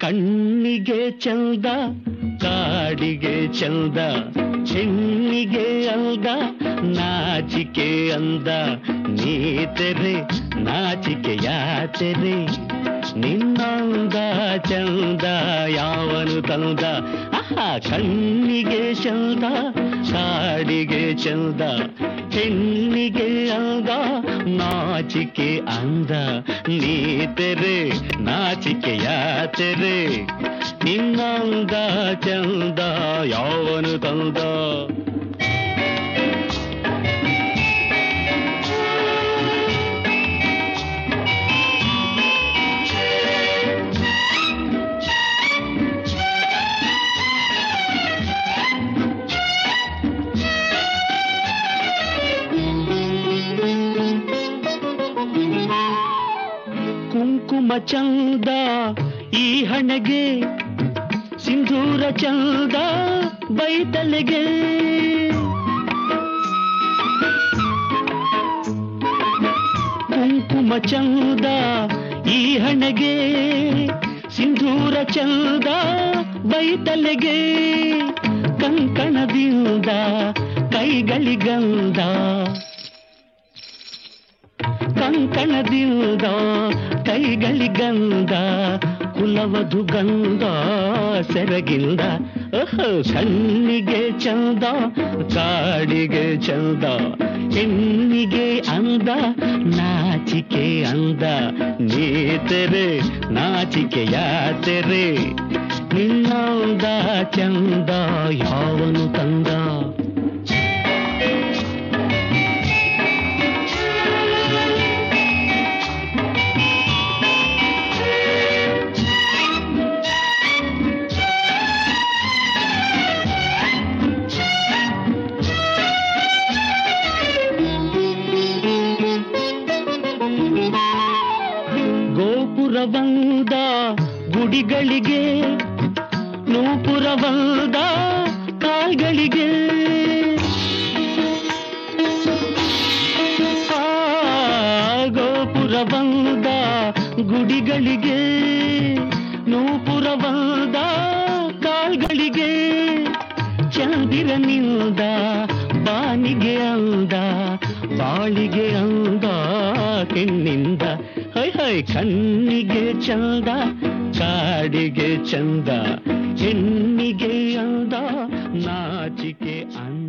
ಕಣ್ಣಿಗೆ ಚಂದ ಕಾಡಿಗೆ ಚಂದ ಹೆಣ್ಣಿಗೆ ಅಂದ ನಾಚಿಕೆ ಅಂದ ನೀತೆರೆ ನಾಚಿಕೆ ಯಾತೆರೆ ನಿನ್ನಂದ ಚಂದ ಯಾವನು ತಂದ ಆಹಾ ಕಣ್ಣಿಗೆ ಚಂದ ಕಾಡಿಗೆ ಚಂದ ಹೆಣ್ಣಿಗೆ ಅಂದ ನಾಚಿಕೆ ಅಂದ ನೀತೆರೆ ನಾಚಿಕೆ ಯಾತೆರೆ ನಿನ್ನಂದ ಚಂದ ಯಾವನು ತಂದ ಕುಂಕುಮ ಚಂದ ಈ ಹಣೆಗೆ ಸಿಂಧೂರ ಚಂದ ಬೈತಲೆಗೆ ಕುಂಕುಮ ಚಂದ ಈ ಹಣೆಗೆ ಸಿಂಧೂರ ಚಂದ ಬೈತಲೆಗೆ ಕಂಕಣದಿಂದ ಕೈಗಳಿಗಂದ ಕಂಕಣದಿಂದ ಕೈಗಳಿಗಂದ ಕುಲವಧು ಗಂಧ ಸೆರಗಿಂದ ಓಹೋ ಕಣ್ಣಿಗೆ ಚಂದ ಕಾಡಿಗೆ ಚಂದ ಹೆಣ್ಣಿಗೆ ಅಂದ ನಾಚಿಕೆ ಅಂದ ನೀತೆರೆ ನಾಚಿಕೆಯ ತೆರೆ ನಿನ್ನಂದ ಚಂದ ಯಾವನು ತಂದ ಗೋಪುರವಂದ ಗುಡಿಗಳಿಗೆ ನೂಪುರವಂದ ಕಾಲ್ಗಳಿಗೆ ಆ, ಗೋಪುರವಂದ ಗುಡಿಗಳಿಗೆ ನೂಪುರವಂದ ಕಾಲ್ಗಳಿಗೆ ಚಂದಿರನಿಂದ ಬಾನಿಗೆ ಅಂದ ಬಾಳಿಗೆ ಅಂದ ಹೆಣ್ಣಿಂದ ಹೈ ಹೈ ಕಣ್ಣಿಗೆ ಚಂದ ಕಾಡಿಗೆ ಚಂದ ಹೆಣ್ಣಿಗೆ ಅಂದ ನಾಚಿಕೆ ಅಂದ